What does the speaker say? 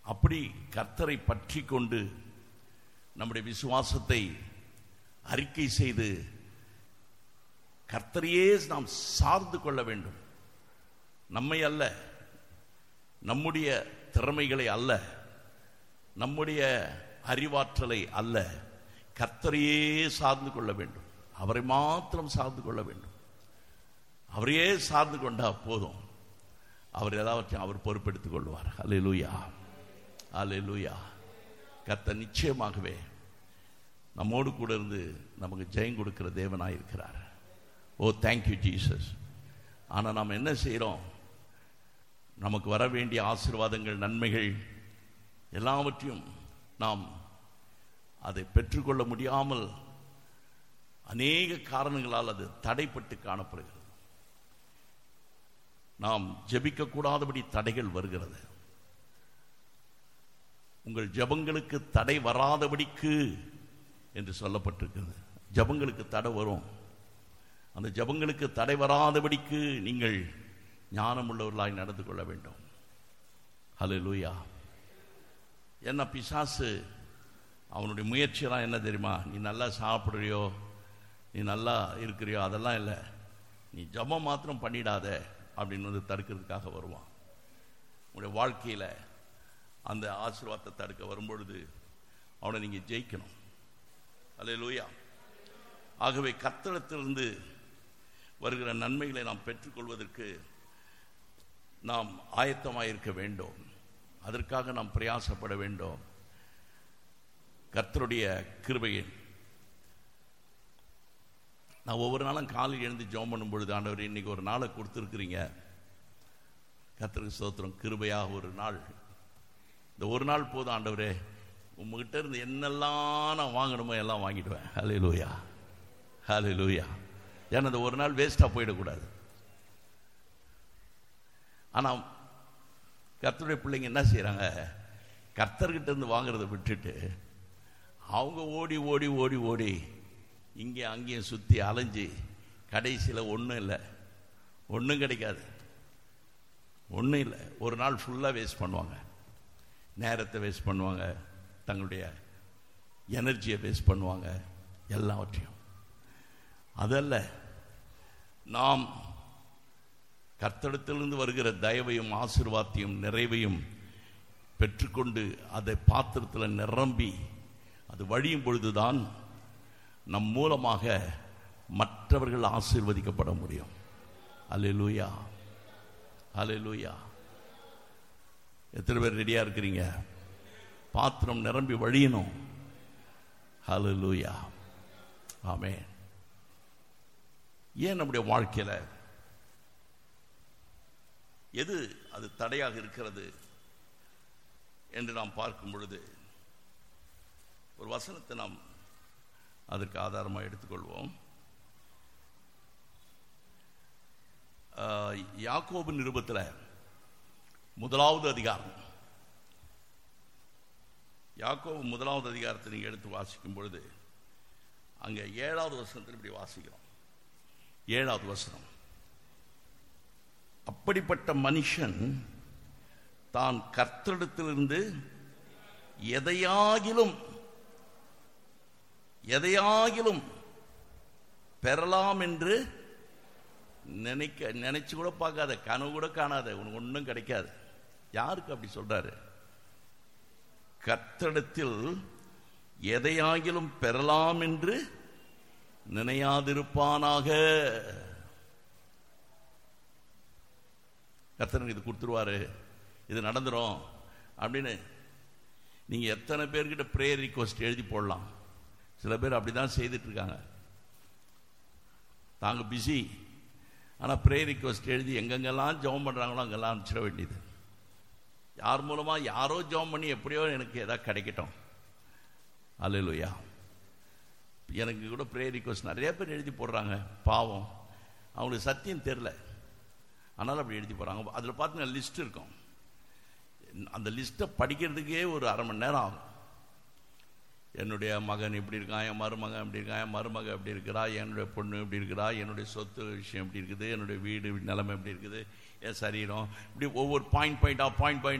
அப்படி கர்த்தரை பற்றி கொண்டு நம்முடைய விசுவாசத்தை அறிக்கை செய்து கர்த்தரையே நாம் சார்ந்து கொள்ள வேண்டும் நம்மை அல்ல நம்முடைய திறமைகளை அல்ல நம்முடைய அறிவாற்றலை அல்ல கர்த்தரையே சார்ந்து கொள்ள வேண்டும் அவரை மாத்திரம் சார்ந்து கொள்ள வேண்டும் அவரையே சார்ந்து கொண்டா போதும் அவர் எல்லாவற்றையும் அவர் பொறுப்பெடுத்துக் கொள்வார் அல்லேலூயா அல்லேலூயா கர்த்தர் நிச்சயமாகவே நம்மோடு கூட இருந்து நமக்கு ஜெயம் கொடுக்கிற தேவனாய் இருக்கிறார் ஓ தேங்க்யூ ஜீசஸ் ஆனால் நாம் என்ன செய்கிறோம் நமக்கு வர வேண்டிய ஆசீர்வாதங்கள் நன்மைகள் எல்லாவற்றையும் நாம் அதை பெற்றுக்கொள்ள முடியாமல் அநேக காரணங்களால் அது தடைப்பட்டு காணப்படுகிறது நாம் ஜெபிக்க கூடாதபடி தடைகள் வருகிறது உங்கள் ஜபங்களுக்கு தடை வராதபடிக்கு என்று சொல்லப்பட்டிருக்கிறது ஜபங்களுக்கு தடை வரும் அந்த ஜபங்களுக்கு தடை வராதபடிக்கு நீங்கள் ஞானமுள்ளவர்களாய் நடந்து கொள்ள வேண்டும் ஹலோ லூயா என்ன பிசாசு அவனுடைய முயற்சியெல்லாம் என்ன தெரியுமா நீ நல்லா சாப்பிட்றியோ நீ நல்லா இருக்கிறியோ அதெல்லாம் இல்லை நீ ஜபம் மாத்திரம் பண்ணிடாத அப்படின்னு வந்து தடுக்கிறதுக்காக வருவான் உங்களுடைய வாழ்க்கையில் அந்த ஆசீர்வாதத்தை தடுக்க வரும்பொழுது அவனை நீங்கள் ஜெயிக்கணும் அல்ல லூயா ஆகவே கத்தளத்திலிருந்து வருகிற நன்மைகளை நாம் பெற்றுக்கொள்வதற்கு நாம் ஆயத்தமாக இருக்க வேண்டும் அதற்காக நாம் பிரயாசப்பட வேண்டும் கர்த்தருடைய கிருபையின் நான் ஒவ்வொரு நாளும் காலையில் எழுந்து ஜோம் பண்ணும் பொழுது ஆண்டவர் இன்னைக்கு ஒரு நாளை கொடுத்துருக்குறீங்க கர்த்தருக்கு ஸ்தோத்திரம் கிருபையாக ஒரு நாள் இந்த ஒரு நாள் போதும் ஆண்டவரே உங்ககிட்ட இருந்து என்னெல்லாம் நான் வாங்கணுமோ எல்லாம் வாங்கிடுவேன் ஹலே லூயா ஹலே லூயா ஏன்னா இந்த ஒரு நாள் வேஸ்ட்டாக போயிடக்கூடாது ஆனால் கர்த்தருடைய பிள்ளைங்க என்ன செய்கிறாங்க கர்த்தர்கிட்ட இருந்து வாங்குறத விட்டுட்டு அவங்க ஓடி ஓடி ஓடி ஓடி இங்கே அங்கேயும் சுற்றி அலைஞ்சு கடைசியில் ஒன்றும் இல்லை ஒன்றும் கிடைக்காது ஒன்றும் இல்லை ஒரு நாள் ஃபுல்லாக வேஸ்ட் பண்ணுவாங்க நேரத்தை வேஸ்ட் பண்ணுவாங்க தங்களுடைய எனர்ஜியை வேஸ்ட் பண்ணுவாங்க எல்லாவற்றையும் அதல்ல நாம் கர்த்தடத்திலிருந்து வருகிற தயவையும் ஆசிர்வாத்தையும் நிறைவையும் பெற்றுக்கொண்டு அதை பாத்திரத்தில் நிரம்பி அது வழியும் பொழுதுதான் நம் மூலமாக மற்றவர்கள் ஆசீர்வதிக்கப்பட முடியும் அலையலூயா அலையலூயா எத்தனை பேர் ரெடியாக இருக்கிறீங்க பாத்திரம் நிரம்பி வழியணும் ஹலலூயா ஆமே ஏன் நம்முடைய வாழ்க்கையில் எது அது தடையாக இருக்கிறது என்று நாம் பார்க்கும் பொழுது ஒரு வசனத்தை நாம் அதற்கு ஆதாரமாக எடுத்துக்கொள்வோம் யாக்கோபு நிருபத்தில் முதலாவது அதிகாரம் யாக்கோபு முதலாவது அதிகாரத்தை நீங்கள் எடுத்து வாசிக்கும் பொழுது அங்கே ஏழாவது வசனத்தில் இப்படி வாசிக்கிறோம் ஏழாவது வசனம் அப்படிப்பட்ட மனுஷன் தான் கர்த்தரிடத்திலிருந்து எதையாகிலும் எதையாகிலும் பெறலாம் என்று நினைக்க நினைச்சு கூட பார்க்காத கனவு கூட காணாத உனக்கு ஒன்றும் கிடைக்காது யாருக்கு அப்படி சொல்றாரு கத்தடத்தில் எதையாகிலும் பெறலாம் என்று நினையாதிருப்பானாக கத்தனுக்கு இது கொடுத்துருவாரு இது நடந்துரும் அப்படின்னு நீங்க எத்தனை பேர்கிட்ட ப்ரேயர் ரிக்வஸ்ட் எழுதி போடலாம் சில பேர் அப்படிதான் செய்துட்டு இருக்காங்க தாங்க பிஸி ஆனால் ப்ரேயர் ரிக்வஸ்ட் எழுதி எங்கெங்கெல்லாம் ஜெபம் பண்ணுறாங்களோ அங்கெல்லாம் அனுப்பிச்சிட வேண்டியது யார் மூலமாக யாரோ ஜெபம் பண்ணி எப்படியோ எனக்கு எதாவது கிடைக்கட்டும் அல்லையா எனக்கு கூட ப்ரேயர் ரிக்வஸ்ட் நிறைய பேர் எழுதி போடுறாங்க பாவம் அவங்களுக்கு சத்தியம் தெரில அதனால் அப்படி எழுதி போகிறாங்க அதில் பார்த்தீங்கன்னா லிஸ்ட் இருக்கும் அந்த லிஸ்ட்டை படிக்கிறதுக்கே ஒரு அரை மணி நேரம் ஆகும் என்னுடைய மகன் இப்படி இருக்கான் என் மருமகன் இப்படி இருக்கான் என் மருமக இப்படி இருக்கிறா என்னுடைய பொண்ணு இப்படி இருக்கிறா என்னுடைய சொத்து விஷயம் இப்படி இருக்குது என்னுடைய வீடு நிலைமை இப்படி இருக்குது என் சரீரம் இப்படி ஒவ்வொரு பாயிண்ட் பாயிண்டாக பாயிண்ட் பாயிண்ட்